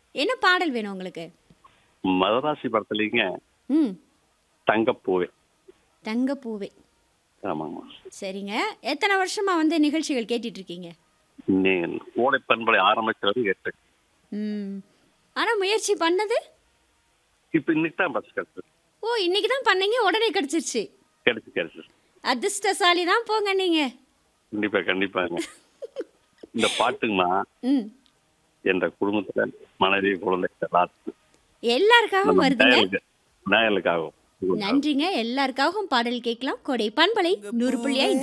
என்ன பாடல் வேணும் உங்களுக்கு மதராசி படத்துலீங்க ம் தங்கப்பூவே தங்கப்பூவே ஆமாங்க சரிங்க எத்தனை வருஷமா வந்து நிகழ்ச்சிகள் கேட்டுட்டு இருக்கீங்க நீ ஓடை பண்பலை ஆரம்பிச்சது கேட்டு ம் ஆனா முயற்சி பண்ணது இப்ப இன்னைக்கு தான் பஸ் கிடைச்சது ஓ இன்னைக்கு தான் பண்ணீங்க உடனே கிடைச்சிருச்சு கிடைச்சு கிடைச்சு அதிர்ஷ்டசாலி தான் போங்க நீங்க கண்டிப்பா கண்டிப்பாங்க இந்த பாட்டுங்கம்மா ம் என்ற குடும்பத்துல மனைவி குழந்தை எல்லாத்துக்கும் எல்லாருக்காகவும் வருதுங்க நேயர்களுக்கு- நேயர்களுக்காகவும் நன்றிங்க எல்லாருக்காகவும் பாடல் கேட்கலாம் கொடை பண்பலை நூறு புள்ளி ஐந்து